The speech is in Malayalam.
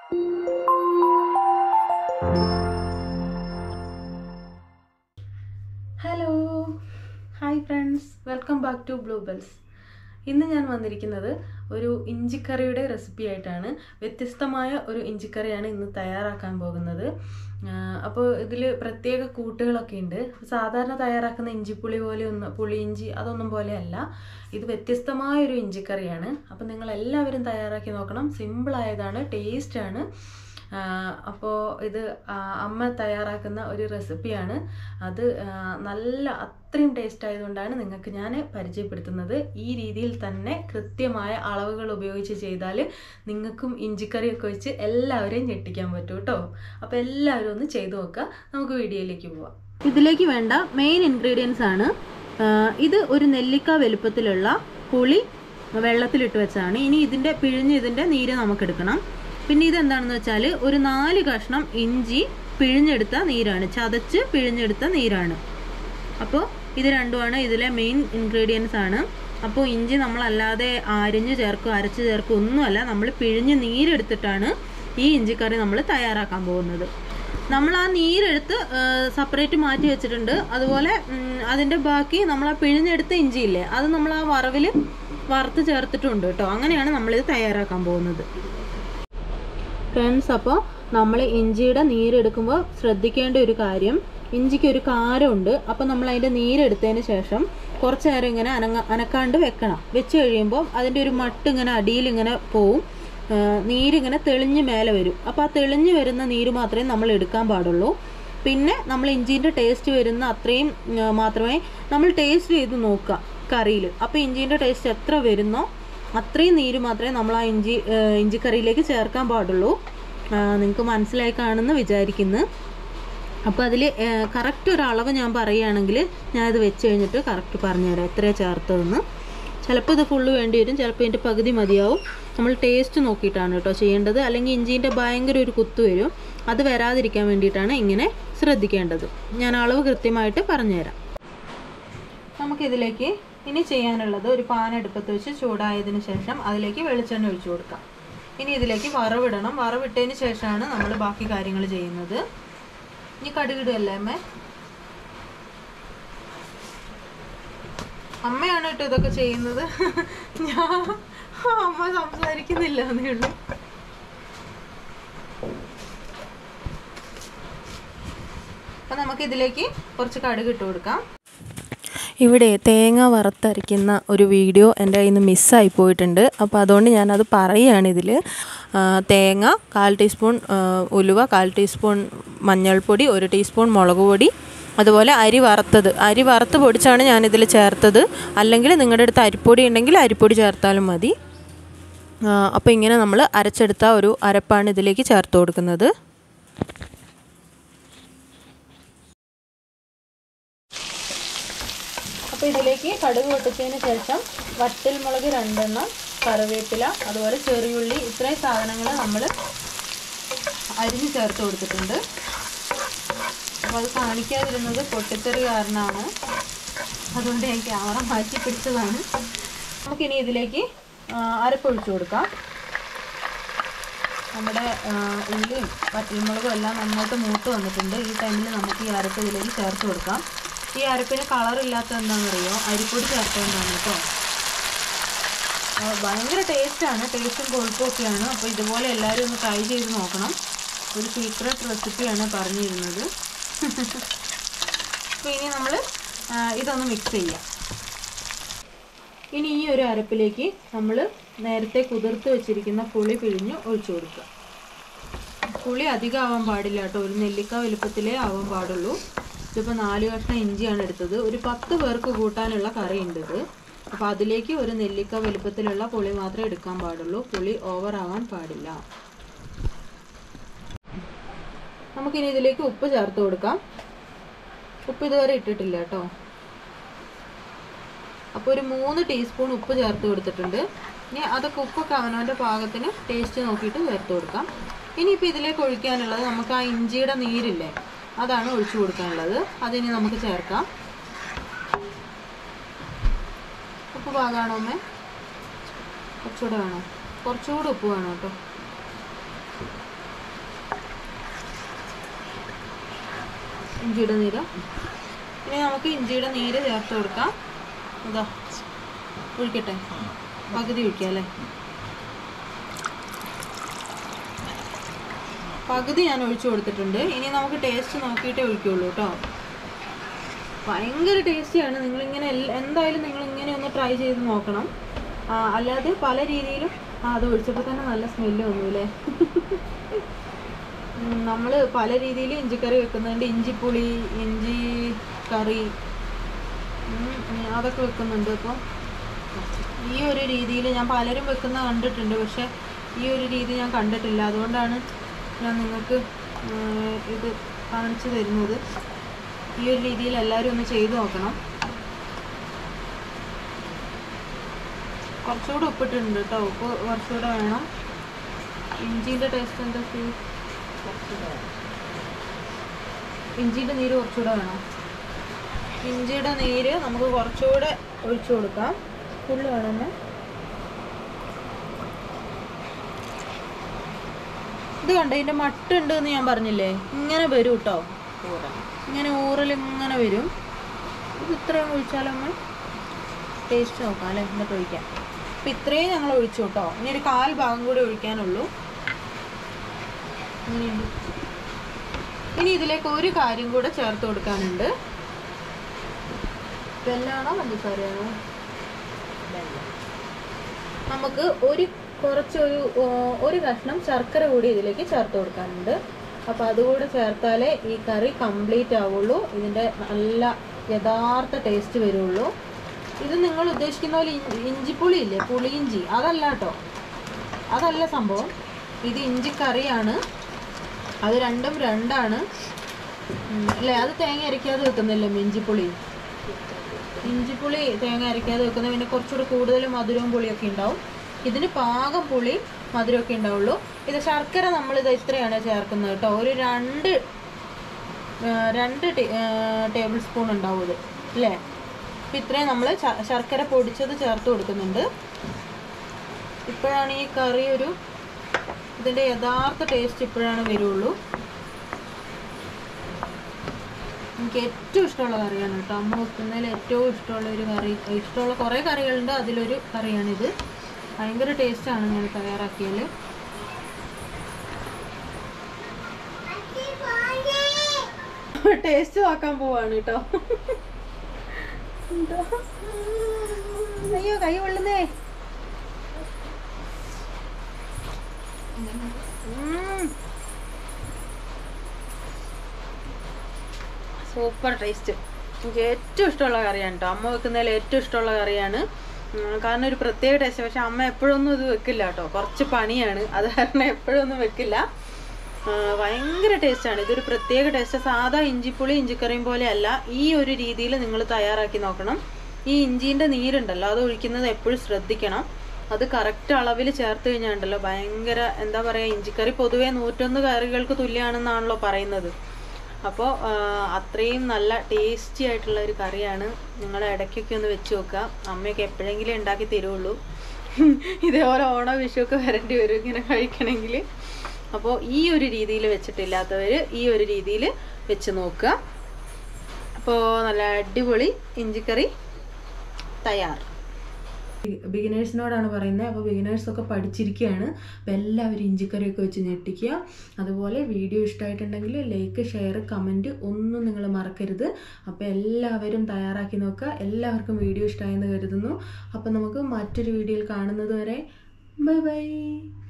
Hello hi friends welcome back to Blue Bells ഇന്ന് ഞാൻ വന്നിരിക്കുന്നത് ഒരു ഇഞ്ചിക്കറിയുടെ റെസിപ്പി ആയിട്ടാണ് വ്യത്യസ്തമായ ഒരു ഇഞ്ചിക്കറിയാണ് ഇന്ന് തയ്യാറാക്കാൻ പോകുന്നത് അപ്പോൾ ഇതിൽ പ്രത്യേക കൂട്ടുകളൊക്കെ ഉണ്ട് സാധാരണ തയ്യാറാക്കുന്ന ഇഞ്ചിപ്പുളി പോലെ ഒന്ന് പുളിയിഞ്ചി അതൊന്നും പോലെയല്ല ഇത് വ്യത്യസ്തമായ ഒരു ഇഞ്ചിക്കറിയാണ് അപ്പോൾ നിങ്ങൾ എല്ലാവരും തയ്യാറാക്കി നോക്കണം സിമ്പിളായതാണ് ടേസ്റ്റാണ് അപ്പോൾ ഇത് ആ, അമ്മ തയ്യാറാക്കുന്ന ഒരു റെസിപ്പിയാണ് അത് ആ, നല്ല അത്രയും ടേസ്റ്റ് ആയതുകൊണ്ടാണ് നിങ്ങൾക്ക് ഞാൻ പരിചയപ്പെടുത്തുന്നത് ഈ രീതിയിൽ തന്നെ കൃത്യമായ അളവുകൾ ഉപയോഗിച്ച് ചെയ്താൽ നിങ്ങൾക്കും ഇഞ്ചിക്കറിയൊക്കെ വെച്ച് എല്ലാവരെയും ഞെട്ടിക്കാൻ പറ്റും കേട്ടോ അപ്പോൾ എല്ലാവരും ഒന്ന് ചെയ്തു നോക്കുക നമുക്ക് വീഡിയോയിലേക്ക് പോവാം ഇതിലേക്ക് വേണ്ട മെയിൻ ഇൻഗ്രീഡിയൻസ് ആണ് ആ, ഇത് ഒരു നെല്ലിക്ക വലുപ്പത്തിലുള്ള പുളി വെള്ളത്തിലിട്ട് വെച്ചാണ് ഇനി ഇതിൻ്റെ പിഴിഞ്ഞ് ഇതിൻ്റെ നീര് നമുക്കെടുക്കണം പിന്നെ ഇതെന്താണെന്ന് വെച്ചാൽ ഒരു നാല് കഷ്ണം ഇഞ്ചി പിഴിഞ്ഞെടുത്ത നീരാണ് ചതച്ച് പിഴിഞ്ഞെടുത്ത നീരാണ് അപ്പോൾ ഇത് രണ്ടുമാണ് ഇതിലെ മെയിൻ ഇൻഗ്രീഡിയൻസ് ആണ് അപ്പോൾ ഇഞ്ചി നമ്മളല്ലാതെ അരിഞ്ഞ് ചേർക്കും അരച്ച് ചേർക്കും ഒന്നുമല്ല നമ്മൾ പിഴിഞ്ഞ് നീരെടുത്തിട്ടാണ് ഈ ഇഞ്ചിക്കറി നമ്മൾ തയ്യാറാക്കാൻ പോകുന്നത് നമ്മൾ ആ നീരെടുത്ത് സെപ്പറേറ്റ് മാറ്റി വെച്ചിട്ടുണ്ട് അതുപോലെ ഉം, അതിൻ്റെ ബാക്കി നമ്മൾ ആ പിഴിഞ്ഞെടുത്ത ഇഞ്ചിയില്ലേ അത് നമ്മൾ ആ വറവിൽ വറുത്ത് ചേർത്തിട്ടുണ്ട് കേട്ടോ അങ്ങനെയാണ് നമ്മളിത് തയ്യാറാക്കാൻ പോകുന്നത് ഫ്രണ്ട്സ് അപ്പോൾ നമ്മൾ ഇഞ്ചിയുടെ നീരെടുക്കുമ്പോൾ ശ്രദ്ധിക്കേണ്ട ഒരു കാര്യം ഇഞ്ചിക്ക് ഒരു കാരമുണ്ട് അപ്പോൾ നമ്മൾ അതിൻ്റെ നീരെടുത്തതിന് ശേഷം കുറച്ച് നേരം ഇങ്ങനെ അനങ്ങ അനക്കാണ്ട് വെക്കണം വെച്ച് കഴിയുമ്പോൾ അതിൻ്റെ ഒരു മട്ട് ഇങ്ങനെ അടിയിൽ ഇങ്ങനെ പോവും ആ, നീരിങ്ങനെ തെളിഞ്ഞ് മേലെ വരും അപ്പോൾ ആ തെളിഞ്ഞ് വരുന്ന നീര് മാത്രമേ നമ്മൾ എടുക്കാൻ പാടുള്ളൂ പിന്നെ നമ്മൾ ഇഞ്ചീൻ്റെ ടേസ്റ്റ് വരുന്ന അത്രയും ആ, മാത്രമേ നമ്മൾ ടേസ്റ്റ് ചെയ്ത് നോക്കുക കറിയിൽ അപ്പോൾ ഇഞ്ചീൻ്റെ ടേസ്റ്റ് എത്ര വരുന്നോ അത്രയും നീര് മാത്രമേ നമ്മൾ ആ ഇഞ്ചി ആ, ഇഞ്ചിക്കറിയിലേക്ക് ചേർക്കാൻ പാടുള്ളൂ നിങ്ങൾക്ക് മനസ്സിലായി കാണുമെന്ന് വിചാരിക്കുന്നു അപ്പോൾ അതിൽ കറക്റ്റ് ഒരു അളവ് ഞാൻ പറയുകയാണെങ്കിൽ ഞാനത് വെച്ച് കഴിഞ്ഞിട്ട് കറക്റ്റ് പറഞ്ഞുതരാം എത്രയാണ് ചേർത്തതെന്ന് ചിലപ്പോൾ ഇത് ഫുള്ള് വേണ്ടി വരും ചിലപ്പോൾ ഇതിൻ്റെ പകുതി മതിയാവും നമ്മൾ ടേസ്റ്റ് നോക്കിയിട്ടാണ് കേട്ടോ ചെയ്യേണ്ടത് അല്ലെങ്കിൽ ഇഞ്ചീൻ്റെ ഭയങ്കര ഒരു കുത്തു വരും അത് വരാതിരിക്കാൻ വേണ്ടിയിട്ടാണ് ഇങ്ങനെ ശ്രദ്ധിക്കേണ്ടത് ഞാൻ അളവ് കൃത്യമായിട്ട് പറഞ്ഞുതരാം നമുക്കിതിലേക്ക് ഇനി ചെയ്യാനുള്ളത് ഒരു പാൻ അടുപ്പത്ത് വെച്ച് ചൂടായതിന് ശേഷം അതിലേക്ക് വെളിച്ചെണ്ണ ഒഴിച്ചു കൊടുക്കാം ഇനി ഇതിലേക്ക് വറവിടണം വറവിട്ടതിന് ശേഷമാണ് നമ്മൾ ബാക്കി കാര്യങ്ങൾ ചെയ്യുന്നത് ഇനി കടുകിടുകയല്ലേ അമ്മ അമ്മയാണ് കേട്ടോ ഇതൊക്കെ ചെയ്യുന്നത് ഞാൻ അമ്മ സംസാരിക്കുന്നില്ല എന്നേ ഉള്ളൂ അപ്പം നമുക്ക് ഇതിലേക്ക് കുറച്ച് കടുക് ഇട്ട് കൊടുക്കാം ഇവിടെ തേങ്ങ വറുത്തരയ്ക്കുന്ന ഒരു വീഡിയോ എൻ്റെ കയ്യിൽ നിന്ന് മിസ്സായി പോയിട്ടുണ്ട് അപ്പോൾ അതുകൊണ്ട് ഞാനത് പറയുകയാണ് ഇതിൽ തേങ്ങ കാൽ ടീസ്പൂൺ ആ, ഉലുവ കാൽ ടീസ്പൂൺ മഞ്ഞൾപ്പൊടി ഒരു ടീസ്പൂൺ മുളക് പൊടി അതുപോലെ അരി വറുത്തത് അരി വറുത്ത് പൊടിച്ചാണ് ഞാനിതിൽ ചേർത്തത് അല്ലെങ്കിൽ നിങ്ങളുടെ അടുത്ത് അരിപ്പൊടി ഉണ്ടെങ്കിൽ അരിപ്പൊടി ചേർത്താലും മതി ആ, അപ്പോൾ ഇങ്ങനെ നമ്മൾ അരച്ചെടുത്ത ഒരു അരപ്പാണ് ഇതിലേക്ക് ചേർത്ത് കൊടുക്കുന്നത് അപ്പോൾ ഇതിലേക്ക് കടുക് പൊട്ടിച്ചതിന് ശേഷം വറ്റൽ മുളക് രണ്ടെണ്ണം കറിവേപ്പില അതുപോലെ ചെറിയുള്ളി ഇത്രയും സാധനങ്ങൾ നമ്മൾ അരിഞ്ഞ് ചേർത്ത് കൊടുത്തിട്ടുണ്ട് അപ്പോൾ അത് കാണിക്കാതിരുന്നത് പൊട്ടിത്തെറി കാരണമാണ് അതുകൊണ്ട് ഞാൻ ക്യാമറ മാറ്റി പിടിച്ചതാണ് നമുക്കിനി ഇതിലേക്ക് ആ, അരപ്പൊഴിച്ച് കൊടുക്കാം നമ്മുടെ ആ, ഉള്ളിയും വറ്റൽമുളകും എല്ലാം നന്നായിട്ട് മൂത്ത് വന്നിട്ടുണ്ട് ഈ ടൈമിൽ നമുക്ക് ഈ അരപ്പ് ഇതിലേക്ക് ചേർത്ത് കൊടുക്കാം ഈ അരപ്പിന് കളർ ഇല്ലാത്ത എന്താണെന്നറിയോ അരിപ്പൊടി ചേർത്തുകൊണ്ടാണ് കേട്ടോ ആ, ഭയങ്കര ടേസ്റ്റാണ് ടേസ്റ്റും കൊഴുപ്പും ഒക്കെയാണ് അപ്പോൾ ഇതുപോലെ എല്ലാവരും ഒന്ന് ട്രൈ ചെയ്ത് നോക്കണം ഒരു സീക്രട്ട് റെസിപ്പിയാണ് പറഞ്ഞിരുന്നത് അപ്പോൾ ഇനി നമ്മൾ ഇതൊന്ന് മിക്സ് ചെയ്യാം ഇനി ഈ ഒരു അരപ്പിലേക്ക് നമ്മൾ നേരത്തെ കുതിർത്ത് വെച്ചിരിക്കുന്ന പുളി പിഴിഞ്ഞ് ഒഴിച്ചു കൊടുക്കുക പുളി അധികം ആവാൻ പാടില്ല കേട്ടോ ഒരു നെല്ലിക്ക വലുപ്പത്തിലേ ആവാൻ പാടുള്ളൂ ഇതിപ്പോൾ നാല് കഷ്ണം ഇഞ്ചിയാണ് എടുത്തത് ഒരു പത്ത് പേർക്ക് കൂട്ടാനുള്ള കറി ഉണ്ട് ഇത് അപ്പോൾ അതിലേക്ക് ഒരു നെല്ലിക്ക വലുപ്പത്തിലുള്ള പുളി മാത്രമേ എടുക്കാൻ പാടുള്ളൂ പുളി ഓവർ ആവാൻ പാടില്ല നമുക്കിനി ഇതിലേക്ക് ഉപ്പ് ചേർത്ത് കൊടുക്കാം ഉപ്പ് ഇതുവരെ ഇട്ടിട്ടില്ല കേട്ടോ അപ്പോൾ ഒരു മൂന്ന് ടീസ്പൂൺ ഉപ്പ് ചേർത്ത് കൊടുത്തിട്ടുണ്ട് ഇനി അതൊക്കെ ഉപ്പൊക്കെ അവനവൻ്റെ പാകത്തിന് ടേസ്റ്റ് നോക്കിയിട്ട് ചേർത്ത് കൊടുക്കാം ഇനിയിപ്പോൾ ഇതിലേക്ക് ഒഴിക്കാനുള്ളത് നമുക്ക് ആ ഇഞ്ചിയുടെ നീരില്ലേ അതാണ് ഒഴിച്ചു കൊടുക്കാനുള്ളത് അതിനി നമുക്ക് ചേർക്കാം ഉപ്പ് പാകാണോ അമ്മേ കുറച്ചുകൂടെ വേണോ കുറച്ചുകൂടെ ഉപ്പ് വേണം കേട്ടോ ഇഞ്ചിയുടെ നീര് ഇനി നമുക്ക് ഇഞ്ചിയുടെ നീര് ചേർത്ത് കൊടുക്കാം ഇതാ ഒഴിക്കട്ടെ പകുതി ഒഴിക്കാം അല്ലേ പകുതി ഞാൻ ഒഴിച്ചു കൊടുത്തിട്ടുണ്ട് ഇനി നമുക്ക് ടേസ്റ്റ് നോക്കിയിട്ടേ ഒഴിക്കുള്ളൂ കേട്ടോ ഭയങ്കര ടേസ്റ്റിയാണ് നിങ്ങളിങ്ങനെ എൽ- എന്തായാലും നിങ്ങൾ ഇങ്ങനെ ഒന്ന് ട്രൈ ചെയ്ത് നോക്കണം ആ, അല്ലാതെ പല രീതിയിലും ആ, അത് ഒഴിച്ചപ്പോൾ തന്നെ നല്ല സ്മെല്ല് വന്നു അല്ലേ നമ്മൾ പല രീതിയിൽ ഇഞ്ചിക്കറി വെക്കുന്നുണ്ട് ഇഞ്ചിപ്പുളി ഇഞ്ചി കറി ഉം, ഉം, അതൊക്കെ വെക്കുന്നുണ്ട് അപ്പോൾ ഈ ഒരു രീതിയിൽ ഞാൻ പലരും വെക്കുന്ന കണ്ടിട്ടുണ്ട് പക്ഷെ ഈ ഒരു രീതി ഞാൻ കണ്ടിട്ടില്ല അതുകൊണ്ടാണ് ഞാൻ നിങ്ങൾക്ക് ഉം, ഇത് കാണിച്ചു തരുന്നത് ഈ ഒരു രീതിയിൽ എല്ലാവരും ഒന്ന് ചെയ്തു നോക്കണം കുറച്ചുകൂടെ ഉപ്പിട്ടുണ്ട് കേട്ടോ ഉപ്പ് കുറച്ചുകൂടെ വേണം ഇഞ്ചിൻ്റെ ടേസ്റ്റ് എന്താ ചെയ്യും ഇഞ്ചിയുടെ നീര് കുറച്ചുകൂടെ വേണം ഇഞ്ചിയുടെ നീര് നമുക്ക് കുറച്ചുകൂടെ ഒഴിച്ചു കൊടുക്കാം ഫുള്ള് വേണമെന്ന് ഇത് കണ്ടോ ഇതിൻ്റെ മട്ടുണ്ട് എന്ന് ഞാൻ പറഞ്ഞില്ലേ ഇങ്ങനെ വരും കേട്ടോ ഇങ്ങനെ ഊറൽ ഇങ്ങനെ വരും ഇത് ഇത്രയും ഒഴിച്ചാലൊന്ന് ടേസ്റ്റ് നോക്കാം അല്ലേ എന്നിട്ട് ഒഴിക്കാം അപ്പം ഇത്രയും ഞങ്ങൾ ഒഴിച്ചു കേട്ടോ ഇനി ഒരു കാൽ ഭാഗം കൂടി ഒഴിക്കാനുള്ളൂ ഇങ്ങനെയുണ്ട് ഇനി ഇതിലേക്ക് ഒരു കാര്യം കൂടെ ചേർത്ത് കൊടുക്കാനുണ്ട് വെല്ലാണോ പഞ്ചസാരയാണോ നമുക്ക് ഒരു കുറച്ചൊരു ഓ, ഒരു കഷ്ണം ശർക്കര കൂടി ഇതിലേക്ക് ചേർത്ത് കൊടുക്കാനുണ്ട് അപ്പോൾ അതുകൂടെ ചേർത്താലേ ഈ കറി കംപ്ലീറ്റ് ആവുള്ളൂ ഇതിൻ്റെ നല്ല യഥാർത്ഥ ടേസ്റ്റ് വരുള്ളൂ ഇത് നിങ്ങൾ ഉദ്ദേശിക്കുന്ന പോലെ ഇഞ്ചി- ഇഞ്ചിപ്പുളി ഇല്ലേ പുളിയിഞ്ചി അതല്ല കേട്ടോ അതല്ല സംഭവം ഇത് ഇഞ്ചിക്കറിയാണ് അത് രണ്ടും രണ്ടാണ് ഉം, അല്ലേ അത് തേങ്ങ അരയ്ക്കാതെ വെക്കുന്നില്ലേ ഇഞ്ചിപ്പുളി ഇഞ്ചിപ്പുളി തേങ്ങ അരയ്ക്കാതെ വെക്കുന്നത് പിന്നെ കുറച്ചുകൂടി കൂടുതൽ മധുരവും പുളിയൊക്കെ ഉണ്ടാവും ഇതിന് പാകം പുളി മധുരമൊക്കെ ഉണ്ടാവുള്ളൂ ഇത് ശർക്കര നമ്മളിത് ഇത്രയാണ് ചേർക്കുന്നത് കേട്ടോ ഒരു രണ്ട് ആ, രണ്ട് ടേ- ആ, ടേബിൾ സ്പൂൺ ഉണ്ടാവും ഇത് അല്ലേ അപ്പം ഇത്രയും നമ്മൾ ശർക്കര പൊടിച്ചത് ചേർത്ത് കൊടുക്കുന്നുണ്ട് ഇപ്പോഴാണ് ഈ കറി ഒരു ഇതിൻ്റെ യഥാർത്ഥ ടേസ്റ്റ് ഇപ്പോഴാണ് വരുള്ളൂ എനിക്ക് ഏറ്റവും ഇഷ്ടമുള്ള കറിയാണ് കേട്ടോ അമ്മ വെക്കുന്നതിൽ ഏറ്റവും ഇഷ്ടമുള്ള ഒരു കറി ഇഷ്ടമുള്ള കുറേ കറികളുണ്ട് അതിലൊരു കറിയാണിത് ഭയങ്കര ടേസ്റ്റാണ് ഞാൻ തയ്യാറാക്കിയാൽ ടേസ്റ്റ് നോക്കാൻ പോവാണ് കേട്ടോ എന്താ? അയ്യോ കൈ കൊള്ളുന്നേ സൂപ്പർ ടേസ്റ്റ് എനിക്ക് ഏറ്റവും ഇഷ്ടമുള്ള കറിയാണ് കേട്ടോ അമ്മ വെക്കുന്നതിൽ ഏറ്റവും ഇഷ്ടമുള്ള കറിയാണ് ഉം, കാരണം ഒരു പ്രത്യേക ടേസ്റ്റ് പക്ഷെ അമ്മ എപ്പോഴൊന്നും ഇത് വെക്കില്ല കേട്ടോ കുറച്ച് പണിയാണ് അത് കാരണം എപ്പോഴൊന്നും വെക്കില്ല ആ, ഭയങ്കര ടേസ്റ്റാണ് ഇതൊരു പ്രത്യേക ടേസ്റ്റ് സാധാ ഇഞ്ചിപ്പുളി ഇഞ്ചിക്കറിയും പോലെയല്ല ഈ ഒരു രീതിയിൽ നിങ്ങൾ തയ്യാറാക്കി നോക്കണം ഈ ഇഞ്ചീൻ്റെ നീരുണ്ടല്ലോ അത് ഒഴിക്കുന്നത് എപ്പോഴും ശ്രദ്ധിക്കണം അത് കറക്റ്റ് അളവിൽ ചേർത്ത് കഴിഞ്ഞാൽ ഉണ്ടല്ലോ ഭയങ്കര എന്താ പറയുക ഇഞ്ചിക്കറി പൊതുവേ നൂറ്റൊന്ന് കറികൾക്ക് തുല്യമാണെന്നാണല്ലോ പറയുന്നത് അപ്പോൾ അത്രയും നല്ല ടേസ്റ്റി ആയിട്ടുള്ള ഒരു കറിയാണ് നിങ്ങൾ ഇടയ്ക്കൊക്കെ ഒന്ന് വെച്ച് നോക്കുക അമ്മയൊക്കെ എപ്പോഴെങ്കിലും ഉണ്ടാക്കി തരുള്ളൂ ഇതേപോലെ ഓണ വിഷുവൊക്കെ വരേണ്ടി വരും ഇങ്ങനെ കഴിക്കണമെങ്കിൽ അപ്പോൾ ഈ ഒരു രീതിയിൽ വെച്ചിട്ടില്ലാത്തവർ ഈ ഒരു രീതിയിൽ വെച്ച് നോക്കുക അപ്പോൾ നല്ല അടിപൊളി ഇഞ്ചിക്കറി തയ്യാർ ബിഗിനേഴ്സിനോടാണ് പറയുന്നത് അപ്പോൾ ബിഗിനേഴ്സൊക്കെ പഠിച്ചിരിക്കുകയാണ് അപ്പോൾ എല്ലാവരും ഇഞ്ചിക്കറിയൊക്കെ വെച്ച് ഞെട്ടിക്കുക അതുപോലെ വീഡിയോ ഇഷ്ടമായിട്ടുണ്ടെങ്കിൽ ലൈക്ക് ഷെയർ കമൻറ്റ് ഒന്നും നിങ്ങൾ മറക്കരുത് അപ്പോൾ എല്ലാവരും തയ്യാറാക്കി നോക്കുക എല്ലാവർക്കും വീഡിയോ ഇഷ്ടമായെന്ന് കരുതുന്നു അപ്പോൾ നമുക്ക് മറ്റൊരു വീഡിയോയിൽ കാണുന്നത് വരെ ബൈ ബൈ